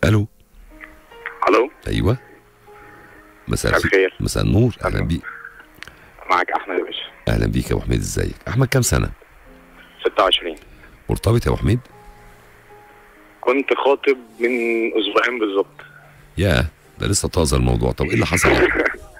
الو الو ايوه مساء مساء الخير الخير مساء النور اهلا أهلا. بيك معاك احمد يا باشا اهلا بيك يا ابو حميد ازيك احمد كام سنه 26 مرتبط يا ابو حميد كنت خاطب من اسبوعين بالظبط يا ده لسه طازه الموضوع طب ايه اللي حصل يعني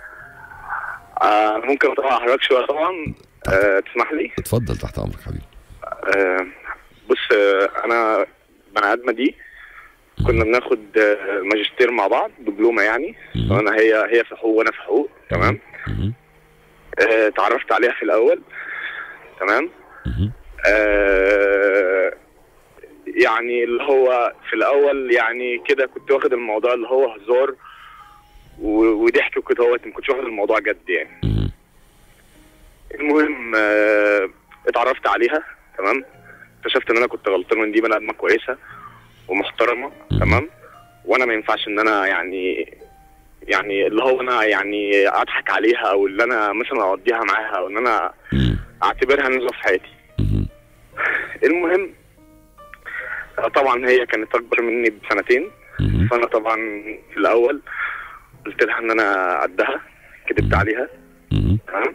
آه ممكن اطلع حضرتك شويه طبعا آه تسمح لي اتفضل تحت امرك حبيبي آه بص آه انا بني ادمه دي كنا بناخد آه، ماجستير مع بعض دبلومه يعني مهم. وانا هي هي في حقوق وانا في حقوق تمام مهم. آه اتعرفت عليها في الاول تمام مهم. آه يعني اللي هو في الاول يعني كده كنت واخد الموضوع اللي هو هزار و- وضحك وكده هو ما كنتش واخد الموضوع جد يعني مهم. المهم آه اتعرفت عليها تمام اكتشفت ان انا كنت غلطان وان دي بني ادمه كويسه ومحترمه تمام وانا ما ينفعش ان انا يعني يعني اللي هو انا يعني اضحك عليها او اللي انا مثلا اقضيها معاها او ان انا مهم. اعتبرها نزله في حياتي مهم. المهم آه، طبعا هي كانت اكبر مني بسنتين مهم. فانا طبعا في الاول قلت لها ان انا قدها كدبت عليها مهم. تمام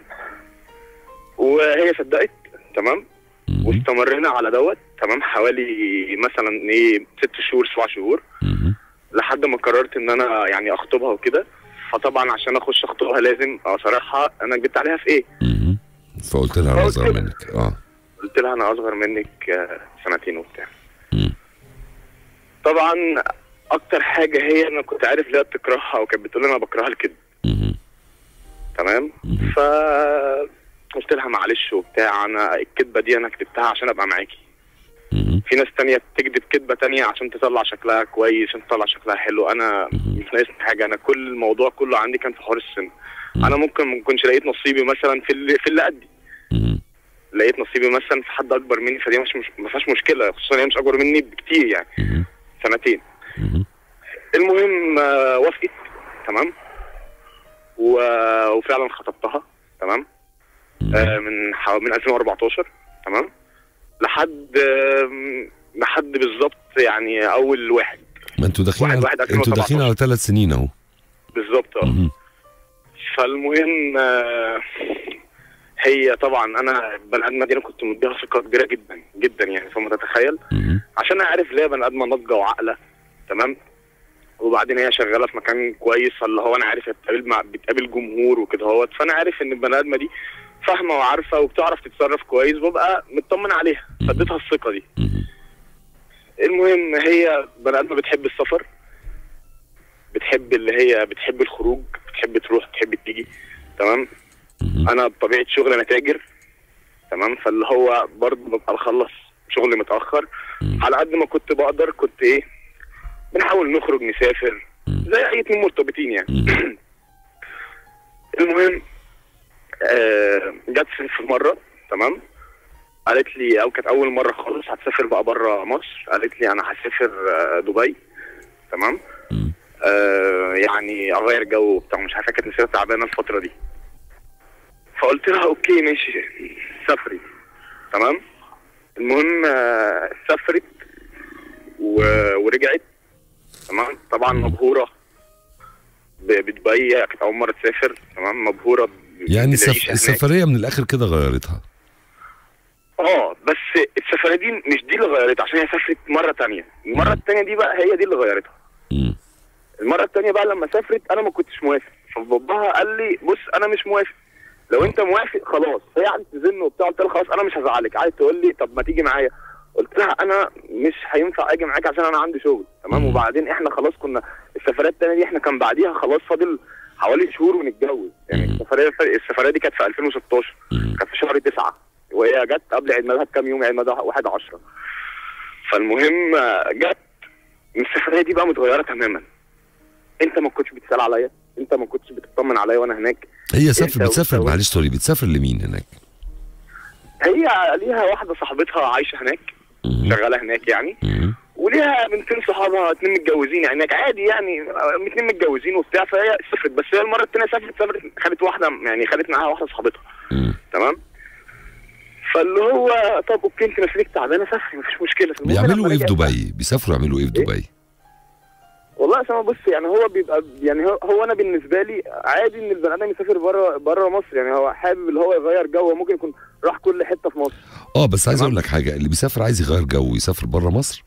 وهي صدقت تمام مهم. واستمرينا على دوت تمام حوالي مثلا ايه ست شهور سبع شهور مهم. لحد ما قررت ان انا يعني اخطبها وكده فطبعا عشان اخش اخطبها لازم اصارحها انا كدبت عليها في ايه مهم. فقلت لها انا فقلت اصغر لها. منك اه قلت لها انا اصغر منك آه، سنتين وبتاع مم. طبعا اكتر حاجه هي انا كنت عارف ليه بتكرهها وكانت بتقول لي انا بكرهها الكذب مهم. تمام مهم. ف قلت لها معلش وبتاع انا الكذبه دي انا كتبتها عشان ابقى معاكي مهم. في ناس تانية تكذب كذبه تانية عشان تطلع شكلها كويس عشان تطلع شكلها حلو انا مهم. مش ناقصني حاجه انا كل الموضوع كله عندي كان في حوار السن انا ممكن ما كنتش لقيت نصيبي مثلا في اللي في اللي قدي مهم. لقيت نصيبي مثلا في حد اكبر مني فدي مش, مش ما فيهاش مشكله خصوصا هي مش اكبر مني بكتير يعني مهم. سنتين مهم. المهم آه، وافقت تمام و... وفعلا خطبتها تمام آه، من حو... من 2014 تمام لحد آم، لحد بالظبط يعني اول واحد ما انتوا داخلين واحد- على واحد انتوا داخلين 2017. على ثلاث سنين اهو بالظبط اه مهم. فالمهم آه، هي طبعا انا بني ادمه دي انا كنت مديها ثقه كبيره جدا جدا يعني فما تتخيل مهم. عشان اعرف ليه بني ادمه ناضجه وعاقله تمام وبعدين هي شغاله في مكان كويس فاللي هو انا عارف هي بتقابل مع بتقابل جمهور وكده هوت فانا عارف ان البني ادمه دي فاهمه وعارفه وبتعرف تتصرف كويس وببقى مطمن عليها فاديتها الثقه دي مهم. المهم هي بني ادمه بتحب السفر بتحب اللي هي بتحب الخروج بتحب تروح بتحب تيجي تمام مهم. انا بطبيعه شغلي انا تاجر تمام فاللي هو برضه ببقى بخلص شغلي متاخر مم. على قد ما كنت بقدر كنت ايه بنحاول نخرج نسافر مم. زي اي اتنين مرتبطين يعني مم. المهم آه جت في في مره تمام قالت لي او كانت اول مره خالص هتسافر بقى بره مصر قالت لي انا هسافر آه دبي تمام مم. آه يعني اغير جو وبتاع مش عارفه كانت نفسها تعبانه الفتره دي فقلت لها اوكي ماشي سافري تمام المهم آه سافرت و... ورجعت تمام طبعا مبهوره ب- بدبي كانت اول مره تسافر تمام مبهوره ب- يعني بالعيشة السف... هناك. السفريه من الاخر كده غيرتها اه بس السفريه دي مش دي اللي غيرتها عشان هي سافرت مره تانية المره التانية دي بقى هي دي اللي غيرتها مم. المره التانية بقى لما سافرت انا ما كنتش موافق فباباها قال لي بص انا مش موافق لو انت موافق خلاص هي قعدت تزن وبتاع قلت لها خلاص انا مش هزعلك قعدت تقول لي طب ما تيجي معايا قلت لها انا مش هينفع اجي معاك عشان انا عندي شغل تمام مم. وبعدين احنا خلاص كنا السفريه التانية دي احنا كان بعديها خلاص فاضل حوالي شهور ونتجوز يعني مم. السفريه السفريه دي كانت في 2016 مم. كانت في شهر تسعة وهي جت قبل عيد ميلادها بكام يوم عيد ميلادها 1 10 فالمهم آه، جت السفريه دي بقى متغيره تماما انت ما كنتش بتسال عليا انت ما كنتش بتطمن عليا وانا هناك هي سافر انت بتسافر وانت- معلش سوري بتسافر لمين هناك؟ هي ليها واحده صاحبتها عايشه هناك مم. شغاله هناك يعني مم. وليها بنتين صحابها اتنين متجوزين يعني هناك عادي يعني آه، اتنين متجوزين وبتاع فهي سافرت بس هي المره التانيه سافرت سافرت خدت واحده يعني خدت معاها واحده صاحبتها مم. تمام فاللي هو طب اوكي انت نفسك تعبانه سافري مفيش مشكله فالمهم بيعملوا لما ايه في رجعت- دبي؟ بيسافروا يعملوا ايه في إيه؟ دبي؟ والله عشان بص يعني هو بيبقى يعني هو, هو انا بالنسبه لي عادي ان البني ادم يسافر بره بره مصر يعني هو حابب اللي هو يغير جو هو ممكن يكون راح كل حته في مصر اه بس عايز تمام. اقول لك حاجه اللي بيسافر عايز يغير جو ويسافر بره مصر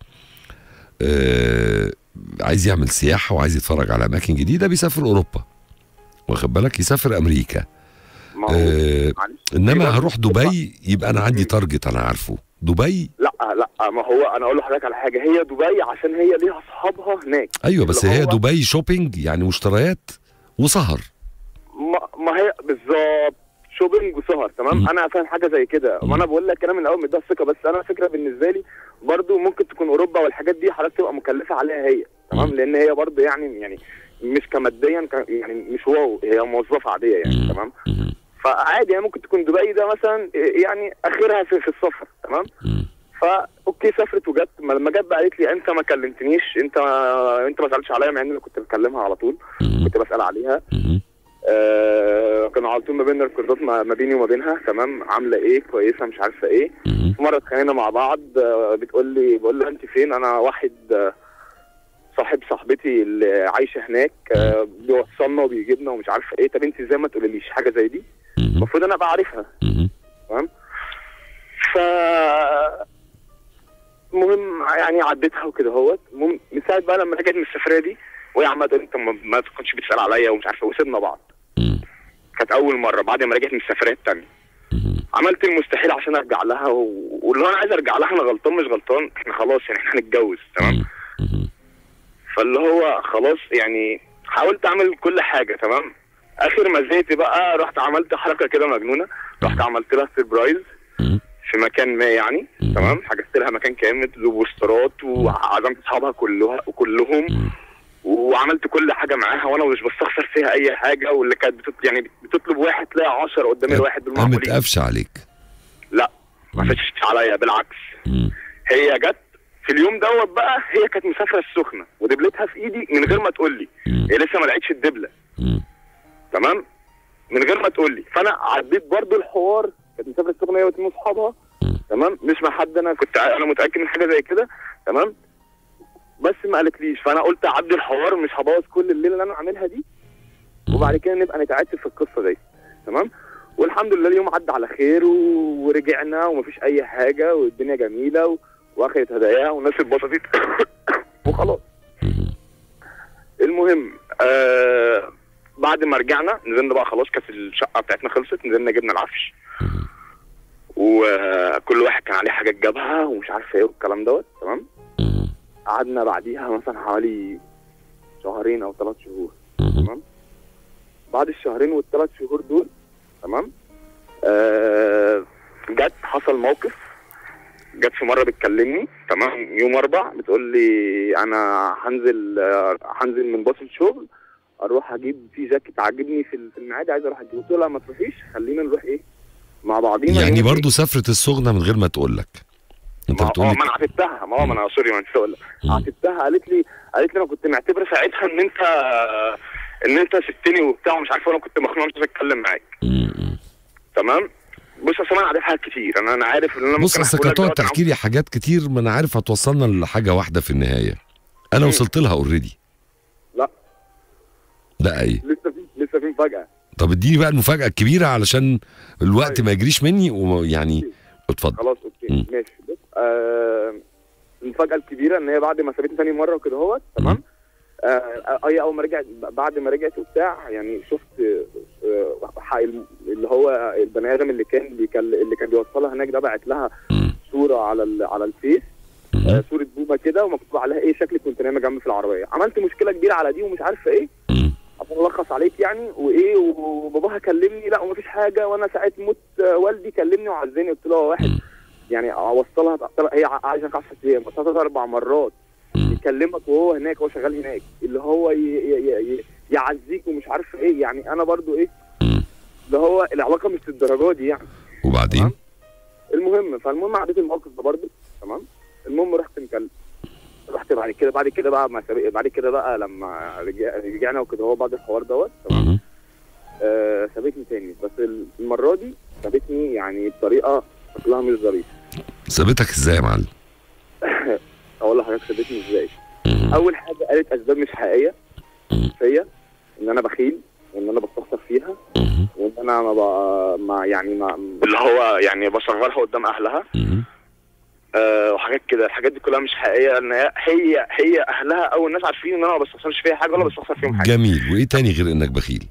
آه عايز يعمل سياحه وعايز يتفرج على اماكن جديده بيسافر اوروبا واخد بالك يسافر امريكا ما هو آه معلش انما يبقى- هروح دبي يبقى انا عندي تارجت انا عارفه دبي لا لا ما هو انا اقول لحضرتك على حاجه هي دبي عشان هي ليها اصحابها هناك ايوه بس اللي هي هو- دبي شوبينج يعني مشتريات وسهر ما, ما هي بالظبط شوبينج وسهر تمام مم. انا فاهم حاجه زي كده مم. ما انا بقول لك كلام من الاول مديها الثقه بس انا الفكره بالنسبه لي برضو ممكن تكون اوروبا والحاجات دي حضرتك تبقى مكلفه عليها هي تمام مم. لان هي برضو يعني يعني مش كماديا ك- يعني مش واو هي موظفه عاديه يعني مم. تمام مم. فعادي يعني ممكن تكون دبي ده مثلا يعني اخرها في, في السفر تمام مم. فا اوكي سافرت وجت ما لما جت بقى قالت لي انت ما كلمتنيش انت انت ما سالتش عليا مع ان انا كنت بكلمها على طول مم. كنت بسال عليها مم. آه كانوا على طول ما بيننا ريكوردات ما ما بيني وما بينها تمام عامله ايه كويسه مش عارفه ايه مم. في مره اتخانقنا مع بعض آه بتقول لي بقول لها انت فين انا واحد آه صاحب صاحبتي اللي عايشه هناك آه بيوصلنا وبيجيبنا ومش عارفه ايه طب انت ازاي ما تقوليليش حاجه زي دي مم. المفروض انا ابقى عارفها مم. تمام ف المهم يعني عديتها وكده اهوت المهم من ساعه بقى لما رجعت من السفريه دي وهي عماله تقول انت ما, ما كنتش بتسال عليا ومش عارفه وسيبنا بعض مم. كانت اول مره بعد ما رجعت من السفريه الثانيه مم. عملت المستحيل عشان ارجع لها و... واللي هو انا عايز ارجع لها انا غلطان مش غلطان احنا خلاص يعني احنا هنتجوز تمام مم. فاللي هو خلاص يعني حاولت اعمل كل حاجه تمام اخر ما زهقت بقى رحت عملت حركه كده مجنونه رحت عملت لها سربرايز مم. في مكان ما يعني مم. تمام حجزت لها مكان كامل وبوسترات وعزمت اصحابها كلها وكلهم مم. وعملت كل حاجه معاها وانا مش بستخسر فيها اي حاجه واللي كانت بتط... يعني بتطلب واحد تلاقي 10 قدام الواحد قامت بالمعقولين قفشه عليك لا ما فتشتش عليا بالعكس مم. هي جت في اليوم دوت بقى هي كانت مسافره السخنه ودبلتها في ايدي من غير ما تقول لي مم. هي لسه ما لقيتش الدبله مم. تمام من غير ما تقول لي فانا عديت برضو الحوار كانت مسافره السخنه هي واتنين اصحابها مم. تمام مش مع حد انا كنت ع- انا متاكد من حاجه زي كده تمام بس ما قالتليش فانا قلت اعدي الحوار مش هبوظ كل الليله اللي انا عاملها دي وبعد كده نبقى نتعاتب في القصه دي تمام والحمد لله اليوم عدى على خير و... ورجعنا ومفيش اي حاجه والدنيا جميله و... واخدت هداياها والناس اتبسطت وخلاص مم. المهم آه بعد ما رجعنا نزلنا بقى خلاص كانت الشقه بتاعتنا خلصت نزلنا جبنا العفش مم. وكل واحد كان عليه حاجات جابها ومش عارف ايه والكلام دوت تمام مم. قعدنا بعديها مثلا حوالي شهرين او ثلاث شهور مم. تمام بعد الشهرين والثلاث شهور دول تمام آه جت حصل موقف جت في مره بتكلمني تمام يوم اربع بتقول لي انا هنزل آه، هنزل من باص الشغل اروح اجيب في جاكيت عاجبني في في المعادي عايز اروح اجيبه قلت لها ما تروحيش خلينا نروح ايه مع بعضينا يعني يوم برضو سافرت السخنه من غير ما تقول لك انت ما بتقول اه لي ما انا عاتبتها ما هو ما انا سوري ما نسيت اقول لك مم. عاتبتها قالت لي قالت لي انا كنت معتبره ساعتها ان انت ان انت سبتني وبتاع ومش عارف وانا كنت مخنوق مش عايز اتكلم معاك مم. مم. تمام بص اصل انا عارف حاجات كتير انا انا عارف ان انا ممكن بص اصل أحكي لك كانت تقعد دلوقتي تحكي لي حاجات كتير ما انا عارف هتوصلنا لحاجه واحده في النهايه انا مم. وصلت لها اوريدي لا. لا ايه عن- لسه في لسه في مفاجاه طب اديني بقى المفاجاه الكبيره علشان الوقت طيب. ما يجريش مني ويعني اتفضل خلاص اوكي مم. ماشي بص آه المفاجاه الكبيره ان هي بعد ما سابتني تاني مره وكده اهوت تمام آه هي اول ما رجعت بعد ما رجعت وبتاع يعني شفت آه حق الم- اللي هو البني ادم اللي كان بيكل اللي كان بيوصلها هناك ده بعت لها مم. صوره على ال... على الفيس مم. آه صوره بوبا كده ومكتوب عليها ايه شكلك كنت نايمه جنبي في العربيه عملت مشكله كبيره على دي ومش عارفه ايه مم. عشان الخص عليك يعني وايه وباباها كلمني لا ومفيش حاجه وانا ساعه موت آه، والدي كلمني وعزني قلت له هو واحد مم. يعني اوصلها هي عايشه في 10 ايام بس ثلاث اربع مرات مم. يكلمك وهو هناك هو شغال هناك اللي هو ي... ي... ي... ي- يعزيك ومش عارف ايه يعني انا برضو ايه مم. اللي هو العلاقه مش للدرجه دي يعني وبعدين تمام. المهم فالمهم عديت الموقف ده برضه تمام المهم رحت مكلم رحت بعد كده بعد كده بقى ما سابق- بعد كده بقى لما رجع رجعنا وكده هو بعد الحوار دوت تمام مم. آه سابتني تاني بس المره دي سابتني يعني بطريقه شكلها مش ظريف سابتك ازاي يا معلم اقول لحضرتك سابتني ازاي مم. مم. اول حاجه قالت اسباب مش حقيقيه مم. فيا ان انا بخيل وان انا بستخسر فيها مم. وان انا ما, ب... ما يعني ما اللي هو يعني بصغرها قدام اهلها مم. أه وحاجات كده الحاجات دي كلها مش حقيقيه ان هي هي, هي اهلها او الناس عارفين ان انا ما بستخسرش فيها حاجه ولا بستخسر فيهم حاجه جميل وايه تاني غير انك بخيل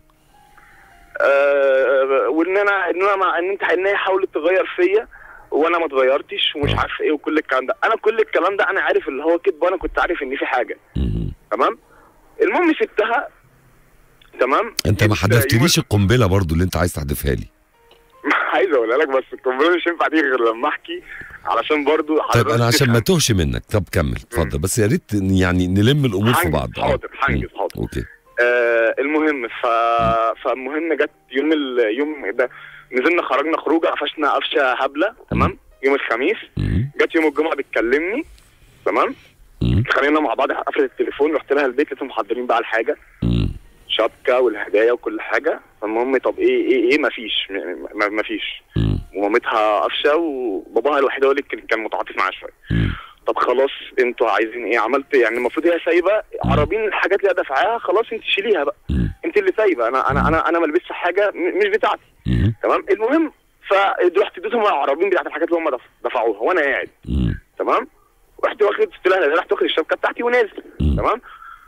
أه وان انا ان انا مع ان انت ان هي حاولت تغير فيا وانا ما اتغيرتش ومش آه. عارف ايه وكل الكلام ده انا كل الكلام ده انا عارف اللي هو كذب وانا كنت عارف ان في حاجه مم. تمام المهم سبتها تمام انت ما جبت حدفتليش القنبله برضو اللي انت عايز تحدفها لي يوم- عايز اقولها لك بس القنبله مش ينفع تيجي غير لما احكي علشان برضو طيب حضرتك انا عشان ما تفهم. توهش منك طب كمل اتفضل بس يا ريت ن- يعني نلم الامور في هنجز، بعض آه. حاضر هنجز مم. حاضر اوكي آه المهم ف... فالمهم جت يوم اليوم ده نزلنا خرجنا خروجه قفشنا قفشه هبله تمام يوم الخميس مم. جت يوم الجمعه بتكلمني تمام مم. اتخانقنا مع بعض قفلت التليفون رحت لها البيت لقيتهم محضرين بقى الحاجه مم. شبكه والهدايا وكل حاجه فالمهم طب ايه ايه ايه مفيش م- م- مفيش مم. ومامتها قفشه وباباها الوحيد هو اللي كان كان متعاطف معاها شويه مم. طب خلاص انتوا عايزين ايه عملت يعني المفروض هي سايبه عربين الحاجات اللي دافعاها خلاص انت شيليها بقى مم. انت اللي سايبه انا انا انا انا ما لبستش حاجه م- مش بتاعتي مم. تمام المهم فرحت اديتهم العربين بتاعت الحاجات اللي هم دف- دفعوها وانا قاعد مم. تمام رحت واخد قلت لها رحت واخد الشبكه بتاعتي ونازل مم. تمام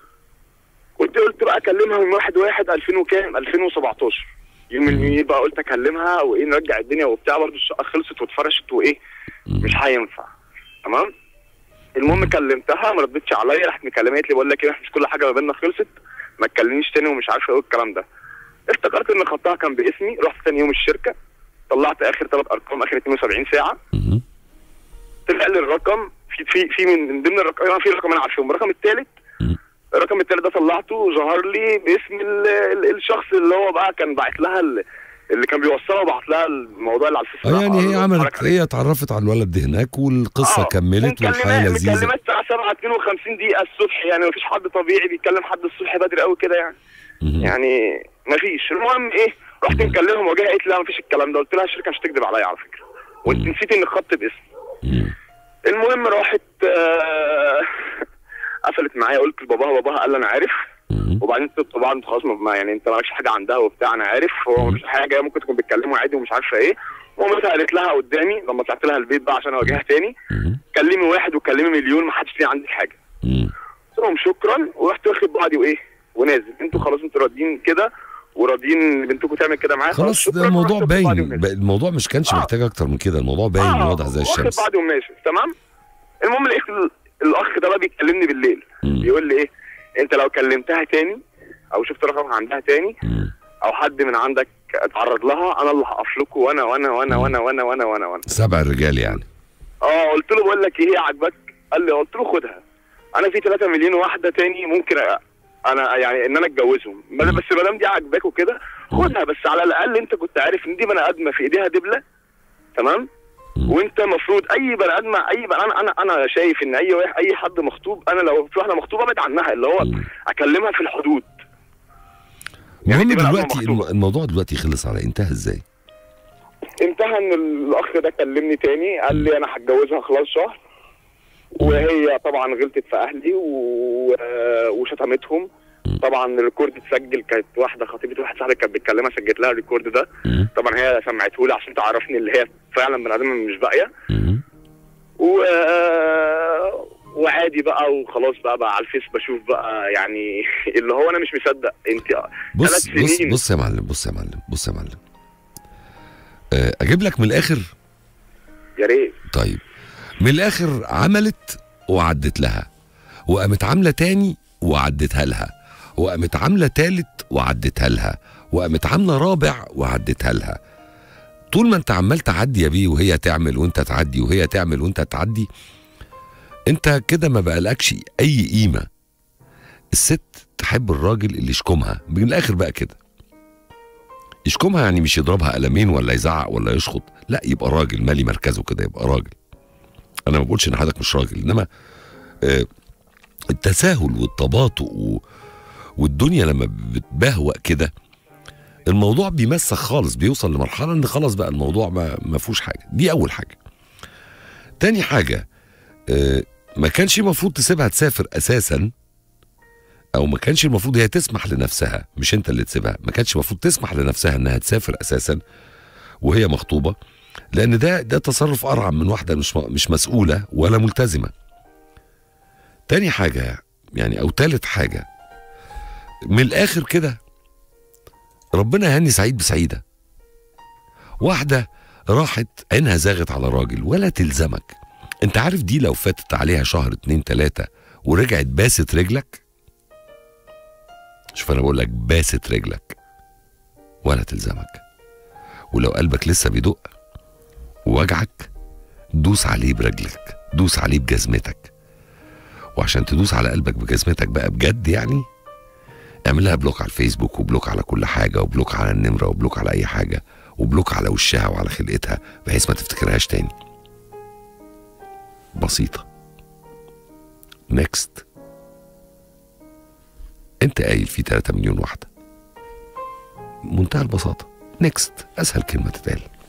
قلت قلت بقى اكلمها من 1 1 2000 وكام 2017 يوم من بقى قلت اكلمها وايه نرجع الدنيا وبتاع برضه الشقه خلصت واتفرشت وايه مش هينفع تمام المهم كلمتها ما ردتش عليا راحت مكلمه قالت لي بقول لك ايه مش كل حاجه ما بيننا خلصت ما تكلمنيش تاني ومش عارف ايه الكلام ده افتكرت ان خطها كان باسمي رحت تاني يوم الشركه طلعت اخر ثلاث ارقام اخر 72 ساعه مم. طلع لي الرقم في في في من من ضمن الرقم في رقم انا عارفهم الرقم الثالث مم. الرقم الثالث ده طلعته ظهر لي باسم ال ال الشخص اللي هو بقى كان باعت لها ال- اللي كان بيوصلها وبعت لها الموضوع اللي على الفيس اه يعني هي اللي عملت بتفرج عليه. هي اتعرفت على الولد ده هناك والقصه آه، كملت والحياه مكلمات- لذيذه مكلمات الساعه 7 52 دقيقه الصبح يعني مفيش حد طبيعي بيتكلم حد الصبح بدري قوي كده يعني مم. يعني مفيش المهم ايه رحت مم. مكلمهم وجاي قالت لي لا مفيش الكلام ده قلت لها الشركه مش تكذب عليا على فكره وانت مم. نسيت ان الخط باسم مم. المهم راحت آه، قفلت معايا قلت لباباها باباها قال لي انا عارف مم. وبعدين انت طبعا انت خلاص ما يعني انت مالكش حاجه عندها وبتاع انا عارف هو مم. مفيش حاجه ممكن تكون بيتكلموا عادي ومش عارفه ايه ومامتها قالت لها قدامي لما طلعت لها البيت بقى عشان اواجهها تاني مم. كلمي واحد وكلمي مليون ما حدش ليه عندك حاجه مم. قلت لهم شكرا ورحت واخد بعضي وايه ونازل انتوا خلاص انتوا راضيين كده وراضيين ان بنتكم تعمل كده معايا خلاص ده شكراً، الموضوع ورحت واخد بعضي باين ونازل. ب- الموضوع مش كانش آه. محتاج اكتر من كده الموضوع باين آه، واضح زي واخد الشمس بعضي وماشي تمام المهم لقيت ال- الاخ ده بقى بيكلمني بالليل مم. بيقول لي ايه انت لو كلمتها تاني او شفت رقم عندها تاني مم. او حد من عندك اتعرض لها انا اللي هقف لكم وانا وانا وانا وانا وانا وانا وانا وانا سبع الرجال يعني اه قلت له بقول لك ايه هي عاجباك قال لي قلت له خدها انا في 3 مليون واحده تاني ممكن أ- انا يعني ان انا اتجوزهم بس بس ما دام دي عاجباك وكده خدها بس على الاقل انت كنت عارف ان دي بني ادمه في ايديها دبله تمام مم. وانت المفروض اي بني ادم اي بني انا انا انا شايف ان اي واحد اي حد مخطوب انا لو في واحده مخطوبه ابعد عنها اللي هو مم. اكلمها في الحدود يعني المهم دي بقى دلوقتي مخطوبة. الم- الموضوع دلوقتي خلص على انتهى ازاي انتهى ان الاخ ده كلمني تاني قال لي انا هتجوزها خلال شهر وهي طبعا غلطت في اهلي و... وشتمتهم طبعا الريكورد اتسجل كانت واحده خطيبه واحد صاحبي كانت بتكلمها سجلت لها الريكورد ده مم. طبعا هي سمعته لي عشان تعرفني اللي هي فعلا بني ادم مش باقيه مم. و... وعادي بقى وخلاص بقى بقى على الفيس بشوف بقى يعني اللي هو انا مش مصدق انت بص ثلاث بص سنين. بص يا معلم بص يا معلم بص يا معلم آه، اجيب لك من الاخر يا ريت طيب من الاخر عملت وعدت لها وقامت عامله تاني وعدتها لها وقامت عامله تالت وعدتها لها وقامت عامله رابع وعدتها لها طول ما انت عمال تعدي يا بيه وهي تعمل وانت تعدي وهي تعمل وانت تعدي انت كده ما بقالكش اي قيمه الست تحب الراجل اللي يشكمها من الاخر بقى كده يشكمها يعني مش يضربها قلمين ولا يزعق ولا يشخط لا يبقى راجل مالي مركزه كده يبقى راجل انا ما بقولش ان حضرتك مش راجل انما آه التساهل والتباطؤ و... والدنيا لما بتبهوأ كده الموضوع بيمسخ خالص بيوصل لمرحله ان خلاص بقى الموضوع ما, ما فيهوش حاجه دي اول حاجه تاني حاجه آه ما كانش المفروض تسيبها تسافر اساسا او ما كانش المفروض هي تسمح لنفسها مش انت اللي تسيبها ما كانش المفروض تسمح لنفسها انها تسافر اساسا وهي مخطوبه لان ده ده تصرف ارعب من واحده مش م- مش مسؤوله ولا ملتزمه تاني حاجه يعني او تالت حاجه من الاخر كده ربنا يهني سعيد بسعيده واحده راحت عينها زاغت على راجل ولا تلزمك انت عارف دي لو فاتت عليها شهر اتنين تلاتة ورجعت باست رجلك شوف انا بقول لك باست رجلك ولا تلزمك ولو قلبك لسه بيدق ووجعك دوس عليه برجلك دوس عليه بجزمتك وعشان تدوس على قلبك بجزمتك بقى بجد يعني اعمل لها بلوك على الفيسبوك وبلوك على كل حاجه وبلوك على النمره وبلوك على اي حاجه وبلوك على وشها وعلى خلقتها بحيث ما تفتكرهاش تاني بسيطه نيكست انت قايل في 3 مليون واحده منتهى البساطه نيكست اسهل كلمه تتقال